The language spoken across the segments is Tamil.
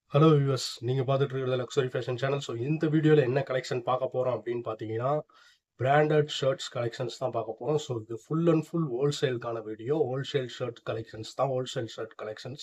ஹலோ வியூவர்ஸ் நீங்கள் பார்த்துட்டு இருக்கிறது லக்ஸரி ஃபேஷன் சேனல் ஸோ இந்த வீடியோவில் என்ன கலெக்ஷன் பார்க்க போகிறோம் அப்படின்னு பார்த்தீங்கன்னா பிராண்டட் ஷர்ட்ஸ் கலெக்ஷன்ஸ் தான் பார்க்க போகிறோம் ஸோ இது ஃபுல் அண்ட் ஃபுல் ஹோல்சேலுக்கான வீடியோ ஹோல்சேல் ஷர்ட் கலெக்ஷன்ஸ் தான் ஹோல்சேல் ஷர்ட் கலெக்ஷன்ஸ்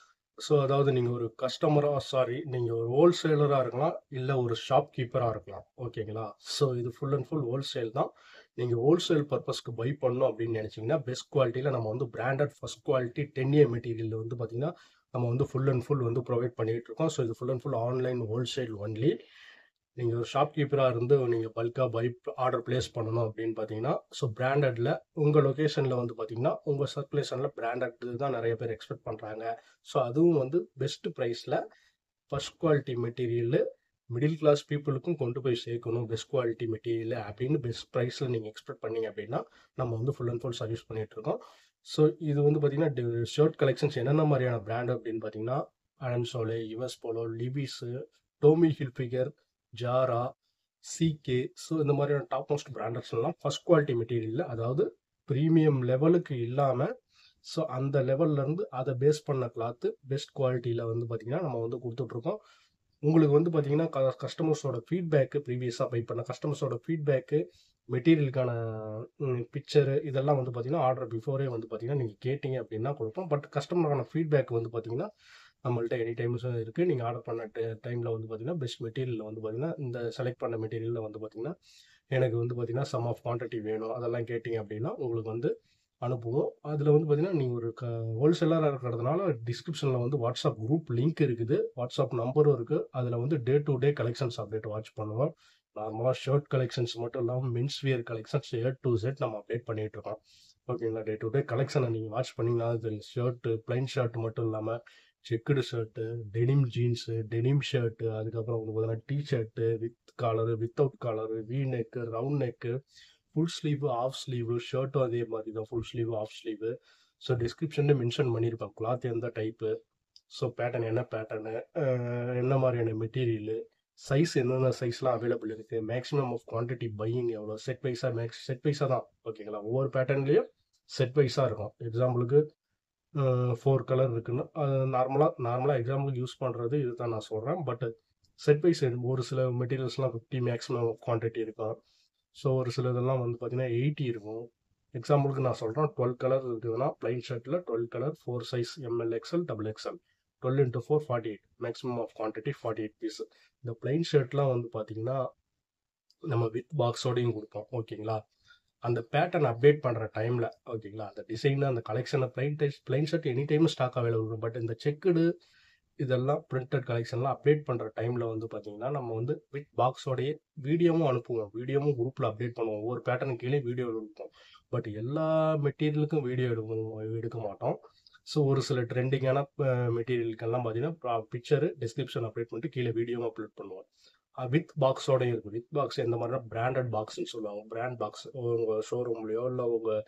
ஸோ அதாவது நீங்கள் ஒரு கஸ்டமராக சாரி நீங்கள் ஒரு ஹோல்சேலராக இருக்கலாம் இல்லை ஒரு ஷாப் கீப்பராக இருக்கலாம் ஓகேங்களா ஸோ இது ஃபுல் அண்ட் ஃபுல் ஹோல்சேல் தான் நீங்கள் ஹோல்சேல் பர்பஸ்க்கு பை பண்ணணும் அப்படின்னு நினச்சிங்கன்னா பெஸ்ட் குவாலிட்டியில் நம்ம வந்து branded first quality ten A material வந்து பார்த்தீங்கன்னா நம்ம வந்து ஃபுல் அண்ட் ஃபுல் வந்து ப்ரொவைட் பண்ணிகிட்டு இருக்கோம் ஸோ இது full and full online wholesale only நீங்கள் ஒரு ஷாப் கீப்பராக இருந்து நீங்கள் பல்காக பை ஆர்டர் ப்ளேஸ் பண்ணணும் அப்படின்னு பார்த்தீங்கன்னா ஸோ பிராண்டடில் உங்கள் லொக்கேஷனில் வந்து பார்த்தீங்கன்னா உங்கள் சர்க்குலேஷனில் பிராண்டட் தான் நிறைய பேர் எக்ஸ்பெக்ட் பண்ணுறாங்க ஸோ அதுவும் வந்து பெஸ்ட் ப்ரைஸில் first quality material middle class பீப்புளுக்கும் கொண்டு போய் சேர்க்கணும் பெஸ்ட் குவாலிட்டி மெட்டீரியல் அப்படின்னு பெஸ்ட் ப்ரைஸில் நீங்கள் எக்ஸ்பெக்ட் பண்ணீங்க அப்படின்னா நம்ம வந்து ஃபுல் அண்ட் ஃபுல் சர்வீஸ் பண்ணிகிட்ருக்கோம் ஸோ இது வந்து பார்த்தீங்கன்னா ஷர்ட் கலெக்ஷன்ஸ் என்னென்ன மாதிரியான பிராண்ட் அப்படின்னு பார்த்தீங்கன்னா அடன்சோலே US polo Levi's Tommy Hilfiger Zara CK so இந்த மாதிரியான டாப் மோஸ்ட் பிராண்டட்ஸ்லாம் ஃபஸ்ட் குவாலிட்டி மெட்டீரியலில் அதாவது ப்ரீமியம் லெவலுக்கு இல்லாமல் ஸோ அந்த லெவல்லேருந்து அதை பேஸ் பண்ண கிளாத்து பெஸ்ட் குவாலிட்டியில் வந்து பார்த்திங்கன்னா நம்ம வந்து கொடுத்துட்ருக்கோம் உங்களுக்கு வந்து பார்த்தீங்கன்னா க கஸ்டமர்ஸோட ஃபீட்பேக்கு ப்ரீவியஸாக பை பண்ண கஸ்டமர்ஸோட ஃபீட்பேக்கு மெட்டீரியலுக்கான பிக்சரு இதெல்லாம் வந்து பார்த்தீங்கன்னா ஆர்டர் பிஃபோரே வந்து பார்த்தீங்கன்னா நீங்கள் கேட்டிங்க அப்படின்னா கொடுப்போம் பட் கஸ்டமருக்கான ஃபீட்பேக் வந்து பார்த்தீங்கன்னா நம்மள்ட்ட எனி டைம்ஸும் இருக்குது நீங்கள் ஆர்டர் பண்ண டைமில் வந்து பார்த்தீங்கன்னா பெஸ்ட் மெட்டீரியலில் வந்து பார்த்தீங்கன்னா இந்த செலக்ட் பண்ண மெட்டீரியலில் வந்து பார்த்தீங்கன்னா எனக்கு வந்து பார்த்தீங்கன்னா சம் ஆஃப் குவான்டிட்டி வேணும் அதெல்லாம் கேட்டிங்க அப்படின்னா உங்களுக்கு வந்து அனுப்புவோம் அதில் வந்து பார்த்தீங்கன்னா நீங்கள் ஒரு க ஹோல்சேலராக இருக்கிறதுனால டிஸ்கிரிப்ஷனில் வந்து வாட்ஸ்அப் குரூப் லிங்க் இருக்குது வாட்ஸ்அப் நம்பரும் இருக்குது அதில் வந்து day to day collections update watch பண்ணுவோம் நார்மலாக ஷர்ட் கலெக்ஷன்ஸ் மட்டும் இல்லாமல் mens wear collections A to Z நம்ம அப்டேட் பண்ணிகிட்டு இருக்கோம் ஓகேங்களா டே டு டே கலெக்ஷனை நீங்கள் வாட்ச் பண்ணிங்கன்னா தெரியும் ஷர்ட்டு பிளைன் ஷர்ட் மட்டும் இல்லாமல் checked shirt denim jeans denim shirt அதுக்கப்புறம் வந்து பார்த்தீங்கன்னா T shirt with collar without collar V neck round neck full sleeve half sleeve ஷர்ட்டும் அதே மாதிரி தான் full sleeve half sleeve so டிஸ்கிரிப்ஷன்லேயே மென்ஷன் பண்ணியிருப்பேன் கிளாத் எந்த டைப்பு ஸோ பேட்டர்ன் என்ன பேட்டர்னு என்ன மாதிரியான மெட்டீரியலு சைஸ் என்னென்ன சைஸ்லாம் அவைலபிள் இருக்குது மேக்ஸிமம் ஆஃப் குவான்டிட்டி பையிங் எவ்வளோ செட் வைஸாக மேக்ஸ் செட் வைஸாக தான் ஓகேங்களா ஒவ்வொரு பேட்டர்ன்லேயும் செட் வைஸாக இருக்கும் எக்ஸாம்பிளுக்கு ஃபோர் கலர் இருக்குன்னு அது நார்மலாக நார்மலாக எக்ஸாம்பிளுக்கு யூஸ் பண்ணுறது இது தான் நான் சொல்கிறேன் பட் செட் வைஸ் ஒரு சில மெட்டீரியல்ஸ்லாம் ஃபிஃப்டி மேக்ஸிமம் குவான்டிட்டி இருக்கும் ஸோ ஒரு சில இதெல்லாம் வந்து பார்த்தீங்கன்னா எயிட்டி இருக்கும் எக்ஸாம்பிளுக்கு நான் சொல்கிறேன் டுவெல் கலர் இருக்குதுன்னா ப்ளைன் ஷர்ட்டில் twelve colour four size M L XL double XL twelve into four forty eight maximum of quantity forty eight piece இந்த ப்ளைன் ஷர்ட்லாம் வந்து பார்த்தீங்கன்னா நம்ம வித் பாக்ஸோடையும் கொடுப்போம் ஓகேங்களா அந்த பேட்டர்ன் அப்டேட் பண்ணுற டைமில் ஓகேங்களா அந்த டிசைன் அந்த கலெக்ஷனை plain dyes plain shirt any time stock available but இந்த செக்குடு இதெல்லாம் பிரிண்டட் கலெக்ஷன்லாம் அப்டேட் பண்ணுற டைமில் வந்து பார்த்தீங்கன்னா நம்ம வந்து வித் பாக்ஸோடையே வீடியோவும் அனுப்புவோம் வீடியோவும் குரூப்பில் அப்டேட் பண்ணுவோம் ஒவ்வொரு பேட்டர்னு கீழே வீடியோ எடுப்போம் பட் எல்லா மெட்டீரியலுக்கும் வீடியோ எடுக்க எடுக்க மாட்டோம் ஸோ ஒரு சில ட்ரெண்டிங்கான மெட்டீரியலுக்கெல்லாம் பார்த்தீங்கன்னா பிக்சரு டிஸ்கிரிப்ஷன் அப்டேட் பண்ணிட்டு கீழே வீடியோவும் அப்லோட் பண்ணுவோம் வித் பாக்ஸோடையும் இருக்குது வித் பாக்ஸ் எந்த மாதிரினா பிராண்டட் பாக்ஸ்னு சொல்லுவாங்க பிராண்ட் பாக்ஸ் உங்கள் ஷோரூம்லேயோ இல்லை உங்கள்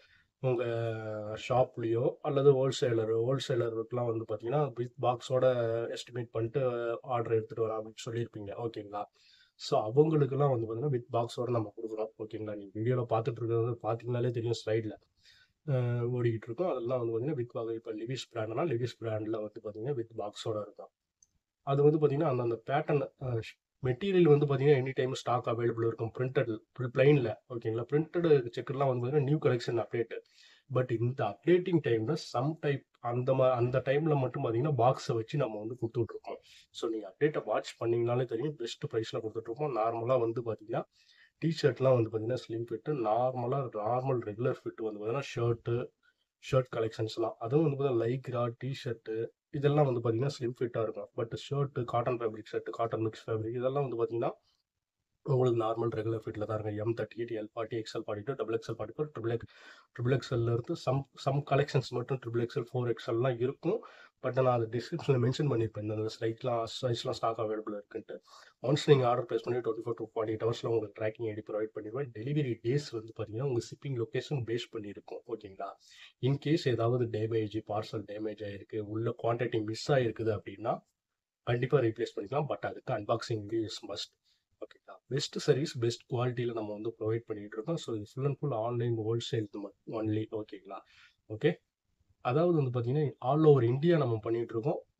உங்கள் ஷாப்லேயோ அல்லது ஹோல்சேலர் ஹோல்சேலருக்குலாம் வந்து பார்த்தீங்கன்னா வித் பாக்ஸோட எஸ்டிமேட் பண்ணிட்டு ஆர்டர் எடுத்துகிட்டு வரேன் அப்படின்னு சொல்லியிருப்பீங்க ஓகேங்களா ஸோ அவங்களுக்குலாம் வந்து பார்த்தீங்கன்னா வித் பாக்ஸோட நம்ம கொடுக்குறோம் ஓகேங்களா நீங்கள் வீடியோவில் பார்த்துட்டு இருக்கிறது பார்த்தீங்கனாலே தெரியும் ஸ்லைடில் ஓடிக்கிட்டு இருக்கோம் அதெல்லாம் வந்து பார்த்தீங்கன்னா வித் பாக்ஸ் இப்போ லிவிஸ் பிராண்ட்னா லிவிஸ் பிராண்டில் வந்து பார்த்தீங்கன்னா வித் பாக்ஸோட இருக்கும் அது வந்து பார்த்தீங்கன்னா அந்தந்த பேட்டர்ன் மெட்டீரியல் வந்து பார்த்தீங்கன்னா எனி டைம் ஸ்டாக் அவைலபிள் இருக்கும் பிரிண்டட் பிளைனில் ஓகேங்களா பிரிண்டட் செக்கர்லாம் வந்து பார்த்தீங்கன்னா நியூ கலெக்ஷன் அப்டேட்டு பட் இந்த அப்டேட்டிங் டைமில் சம் டைப் அந்த மா அந்த டைமில் மட்டும் பார்த்தீங்கன்னா பாக்ஸை வச்சு நம்ம வந்து கொடுத்துட்ருக்கோம் ஸோ நீங்கள் அப்டேட்டை வாட்ச் பண்ணிங்கனாலே தெரியும் பெஸ்ட் ப்ரைஸில் கொடுத்துட்ருக்கோம் நார்மலாக வந்து பார்த்தீங்கன்னா டிஷர்ட்லாம் வந்து பார்த்தீங்கன்னா ஸ்லிம் ஃபிட்டு நார்மலாக நார்மல் ரெகுலர் ஃபிட் வந்து பார்த்தீங்கன்னா ஷர்ட்டு ஷர்ட் கலெக்ஷன்ஸ்லாம் அதுவும் வந்து பார்த்தீங்கன்னா லைக்ரா டிஷர்ட்டு இதெல்லாம் வந்து பார்த்தீங்கன்னா ஸ்லிம் ஃபிட்டாக இருக்கும் but shirt cotton fabric shirt cotton mix fabric இதெல்லாம் வந்து பார்த்தீங்கன்னா உங்களுக்கு நார்மல் ரெகுலர் ஃபிட்டில் தான் இருக்கும் M thirty eight L forty XL forty two double XL forty four triple X triple எக்ஸ்எல்ல இருந்து சம் சம் கலெக்ஷன்ஸ் மட்டும் ட்ரிபிள் எக்ஸ்எல் ஃபோர் எக்ஸ்எல்லாம் இருக்கும் பட் நான் அது டிஸ்கிரிப்ஷனில் மென்ஷன் பண்ணியிருப்பேன் இந்த சைட்லாம் சைஸ்லாம் ஸ்டாக் அவைலபிள் இருக்குன்ட்டு ஒன்ஸ் நீங்கள் ஆர்டர் ப்ளேஸ் பண்ணி twenty four to forty eight ஹவர்ஸில் உங்களுக்கு ட்ராக்கிங் ஐடி ப்ரொவைட் பண்ணிடுவேன் டெலிவரி டேஸ் வந்து பார்த்தீங்கன்னா உங்கள் ஷிப்பிங் லொக்கேஷன் பேஸ் பண்ணியிருக்கும் ஓகேங்களா இன்கேஸ் ஏதாவது டேமேஜ் பார்சல் டேமேஜ் ஆகிருக்கு உள்ள குவான்டிட்டி மிஸ் ஆகிருக்குது அப்படின்னா கண்டிப்பாக ரீப்ளேஸ் பண்ணிக்கலாம் பட் அதுக்கு அன்பாக்சிங் இஸ் மஸ்ட் ஓகேங்களா பெஸ்ட் சர்வீஸ் பெஸ்ட் குவாலிட்டியில் நம்ம வந்து ப்ரொவைட் பண்ணிகிட்டு இருக்கோம் ஸோ இது full and full online wholesale only ஓகேங்களா ஓகே அதாவது வந்து பார்த்தீங்கன்னா ஆல் ஓவர் இந்தியா நம்ம பண்ணிகிட்டு இருக்கோம்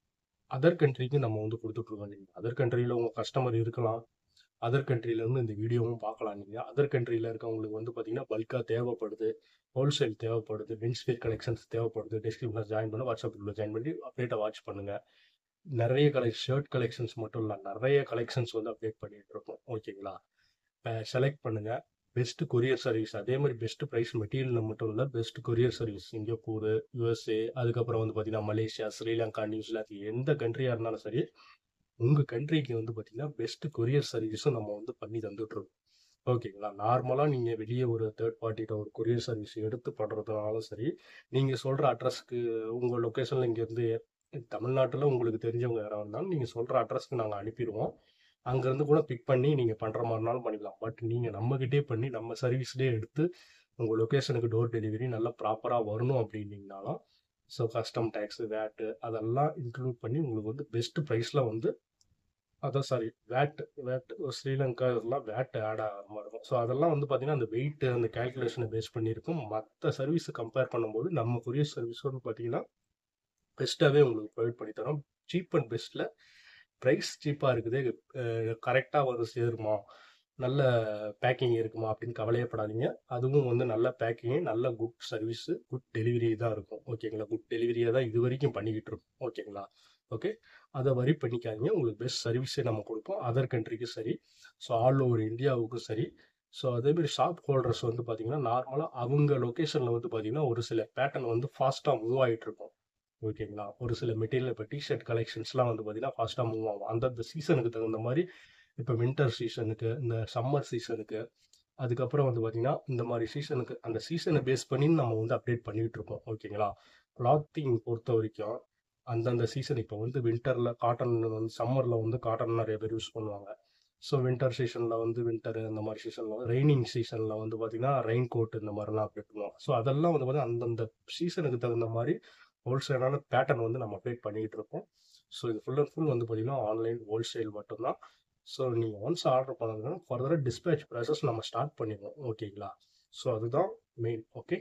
அதர் கண்ட்ரிக்கு நம்ம வந்து கொடுத்துட்ருக்கோம் நீங்கள் அதர் கண்ட்ரியில் உங்கள் கஸ்டமர் இருக்கலாம் அதர் கண்ட்ரிலேருந்து இந்த வீடியோவும் பார்க்கலாம் நீங்கள் அதர் கண்ட்ரியில் இருக்கவங்களுக்கு வந்து பார்த்தீங்கன்னா பல்காக தேவைப்படுது ஹோல்சேல் தேவைப்படுது மென்ஸ்வேர் கலெக்ஷன்ஸ் தேவைப்படுது டிஸ்கிரிப்ஷனில் ஜாயின் பண்ண வாட்ஸ்அப் குரூப்பில் ஜாயின் பண்ணி அப்டேட்டை வாட்ச் பண்ணுங்கள் நிறைய கலெக் ஷர்ட் கலெக்ஷன்ஸ் மட்டும் இல்லை நிறைய கலெக்ஷன்ஸ் வந்து அப்டேட் பண்ணிகிட்டு இருக்கோம் ஓகேங்களா செலக்ட் பண்ணுங்கள் பெஸ்ட் கொரியர் சர்வீஸ் அதே மாதிரி பெஸ்ட் ப்ரைஸ் மெட்டீரியலில் மட்டும் இல்லை best courier service Singapore USA அதுக்கப்புறம் வந்து பார்த்தீங்கன்னா மலேசியா ஸ்ரீலங்கா நியூசிலாந்து எந்த கண்ட்ரியாக இருந்தாலும் சரி உங்கள் கண்ட்ரிக்கு வந்து பார்த்தீங்கன்னா பெஸ்ட் கொரியர் சர்வீஸும் நம்ம வந்து பண்ணி தந்துட்டுருக்கோம் ஓகேங்களா நார்மலாக நீங்கள் வெளியே ஒரு தேர்ட் பார்ட்டிகிட்ட ஒரு கொரியர் சர்வீஸ் எடுத்து பண்ணுறதுனாலும் சரி நீங்கள் சொல்கிற அட்ரஸ்க்கு உங்கள் லொக்கேஷனில் இங்கேருந்து தமிழ்நாட்டில் உங்களுக்கு தெரிஞ்சவங்க யாராவது இருந்தாலும் நீங்கள் சொல்கிற அட்ரஸ்க்கு நாங்கள் அனுப்பிடுவோம் அங்கேருந்து கூட பிக் பண்ணி நீங்கள் பண்ணுற மாதிரினாலும் பண்ணிக்கலாம் பட் நீங்கள் நம்மக்கிட்டே பண்ணி நம்ம சர்வீஸ்லேயே எடுத்து உங்கள் லொக்கேஷனுக்கு டோர் டெலிவரி நல்லா ப்ராப்பராக வரணும் அப்படின்னீங்கனாலும் ஸோ கஸ்டம் டேக்ஸு வேட்டு அதெல்லாம் இன்க்ளூட் பண்ணி உங்களுக்கு வந்து பெஸ்ட் ப்ரைஸில் வந்து அதான் சாரி வேட் வேட் ஸ்ரீலங்கா இதெல்லாம் வேட் ஆட் ஆகிற மாதிரி இருக்கும் ஸோ அதெல்லாம் வந்து பார்த்தீங்கன்னா அந்த வெயிட் அந்த கேல்குலேஷனை பேஸ் பண்ணியிருக்கும் மற்ற சர்வீஸை கம்பேர் பண்ணும்போது நம்ம கொரியர் சர்வீஸ் வந்து பார்த்தீங்கன்னா பெஸ்ட்டாகவே உங்களுக்கு ப்ரொவைட் பண்ணி தரோம் சீப் அண்ட் பெஸ்ட்டில் ப்ரைஸ் சீப்பாக இருக்குது கரெக்டாக வந்து சேருமா நல்ல பேக்கிங் இருக்குமா அப்படின்னு கவலையப்படாதீங்க அதுவும் வந்து நல்ல பேக்கிங்கு நல்ல குட் சர்வீஸு குட் டெலிவரி தான் இருக்கும் ஓகேங்களா குட் டெலிவரியை தான் இது வரைக்கும் பண்ணிக்கிட்டு இருக்கோம் ஓகேங்களா ஓகே அதை வரி பண்ணிக்காதீங்க உங்களுக்கு பெஸ்ட் சர்வீஸே நம்ம கொடுப்போம் அதர் கண்ட்ரிக்கும் சரி ஸோ ஆல் ஓவர் இந்தியாவுக்கும் சரி ஸோ அதேமாரி ஷாப் ஹோல்டர்ஸ் வந்து பார்த்தீங்கன்னா நார்மலாக அவங்க லொக்கேஷனில் வந்து பார்த்தீங்கன்னா ஒரு சில பேட்டர்ன் வந்து ஃபாஸ்ட்டாக மூவ் ஆகிட்டு இருக்கும் ஓகேங்களா ஒரு சில மெட்டீரியல் இப்போ டிஷர்ட் கலெக்ஷன்ஸ்லாம் வந்து பார்த்தீங்கன்னா ஃபாஸ்ட்டாக மூவ் ஆகும் அந்தந்த சீசனுக்கு தகுந்த மாதிரி இப்போ வின்டர் சீசனுக்கு இந்த சம்மர் சீசனுக்கு அதுக்கப்புறம் வந்து பார்த்திங்கன்னா இந்த மாதிரி சீசனுக்கு அந்த சீசனை பேஸ் பண்ணி நம்ம வந்து அப்டேட் பண்ணிகிட்டு இருக்கோம் ஓகேங்களா கிளாத்திங் பொறுத்த வரைக்கும் அந்தந்த சீசன் இப்போ வந்து வின்டரில் காட்டன் வந்து சம்மரில் வந்து காட்டன் நிறைய பேர் யூஸ் பண்ணுவாங்க ஸோ வின்டர் சீசனில் வந்து வின்டர் இந்த மாதிரி சீசனில் ரெய்னிங் சீசனில் வந்து பார்த்திங்கன்னா ரெயின் கோட் இந்த மாதிரிலாம் அப்டேட் பண்ணுவோம் ஸோ அதெல்லாம் வந்து பார்த்திங்கன்னா அந்தந்த சீசனுக்கு தகுந்த மாதிரி ஹோல்சேலான பேட்டர்ன் வந்து நம்ம அப்டேட் பண்ணிக்கிட்டு இருக்கோம் ஸோ இது ஃபுல் அண்ட் ஃபுல் வந்து பார்த்திங்கன்னா ஆன்லைன் ஹோல்சேல் மட்டும்தான் ஸோ நீங்கள் ஒன்ஸ் ஆர்டர் பண்ணதுன்னா ஃபர்தராக டிஸ்பேச் ப்ராசஸ் நம்ம ஸ்டார்ட் பண்ணிடுவோம் ஓகேங்களா ஸோ அதுதான் மெயின் ஓகே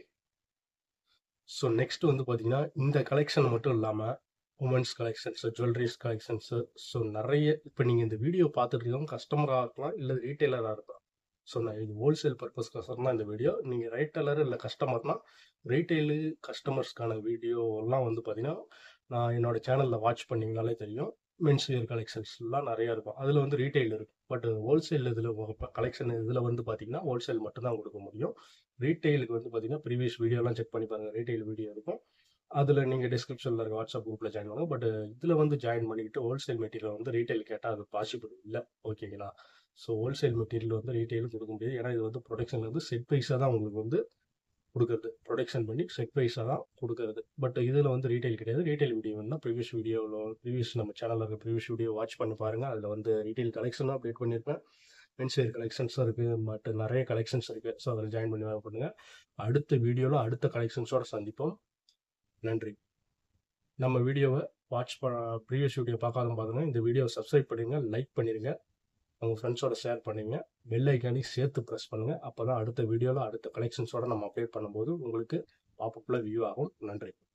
ஸோ நெக்ஸ்ட் வந்து பார்த்தீங்கன்னா இந்த கலெக்ஷன் மட்டும் இல்லாமல் women's collections jewelleries collections so நிறைய இப்போ நீங்கள் இந்த வீடியோ பார்த்துட்டு இருக்கோம் கஸ்டமராக இருக்கலாம் இல்லை ரீட்டைலராக இருக்கலாம் ஸோ நான் இது ஹோல்சேல் பர்பஸ்க்கோசரம் தான் இந்த வீடியோ நீங்கள் ரைட்டலர் இல்லை கஸ்டமர்னா ரீட்டைலு கஸ்டமர்ஸ்க்கான வீடியோலாம் வந்து பார்த்தீங்கன்னா நான் என்னோடய சேனலில் வாட்ச் பண்ணிங்கனாலே தெரியும் மென்ஸ் வியர் கலெக்ஷன்ஸ்லாம் நிறையா இருக்கும் அதில் வந்து ரீட்டைல் இருக்கும் பட் ஹோல்சேல் இதில் கலெக்ஷன் இதில் வந்து பார்த்தீங்கன்னா ஹோல்சேல் மட்டும்தான் கொடுக்க முடியும் ரீட்டைலுக்கு வந்து பார்த்தீங்கன்னா ப்ரீவியஸ் வீடியோலாம் செக் பண்ணி பாருங்கள் ரீட்டைல் வீடியோ இருக்கும் அதில் நீங்கள் டிஸ்கிரிப்ஷனில் இருக்க வாட்ஸ்அப் குரூப்பில் ஜாயின் பண்ணுங்க பட் இதில் வந்து ஜாயின் பண்ணிக்கிட்டு ஹோல்சேல் மெட்டீரியல் வந்து ரீட்டைல் கேட்டால் அது பாசிபிள் இல்லை ஓகேங்களா ஸோ ஹோல்சேல் மெட்டீரியல் வந்து ரீட்டைலும் கொடுக்க முடியாது ஏன்னா இது வந்து ப்ரொடக்ஷன் வந்து செட் ப்ரைஸாக தான் உங்களுக்கு வந்து கொடுக்குறது ப்ரொடக்ஷன் பண்ணி செட் ப்ரைஸாக தான் கொடுக்குறது பட் இதில் வந்து ரீட்டைல் கிடையாது ரீட்டைல் வீடியோ வந்து ப்ரீவியஸ் வீடியோவில் ப்ரீவியஸ் நம்ம சேனலில் இருக்க ப்ரீவியஸ் வீடியோ வாட்ச் பண்ணி பாருங்கள் அதில் வந்து ரீட்டைல் கலெக்ஷனும் அப்டேட் பண்ணியிருப்பேன் மென்ஸ்வேர் கலெக்ஷன்ஸும் இருக்குது பட் நிறைய கலெக்ஷன்ஸ் இருக்குது ஸோ அதில் ஜாயின் பண்ணி பண்ணுங்கள் அடுத்த வீடியோவில் அடுத்த கலெக்ஷன்ஸோடு சந்திப்போம் நன்றி நம்ம வீடியோவை வாட்ச் பண்ண ப்ரீவியஸ் வீடியோ பார்க்காத பாருங்க இந்த வீடியோவை சப்ஸ்கிரைப் பண்ணிடுங்க லைக் பண்ணிடுங்க உங்கள் ஃப்ரெண்ட்ஸோட ஷேர் பண்ணிங்க பெல் ஐக்கானையும் சேர்த்து ப்ரெஸ் பண்ணுங்கள் அப்போ தான் அடுத்த வீடியோவில் அடுத்த கலெக்ஷன்ஸோட நம்ம அப்டேட் பண்ணும்போது உங்களுக்கு பாப்பப்பில் வியூ ஆகும் நன்றி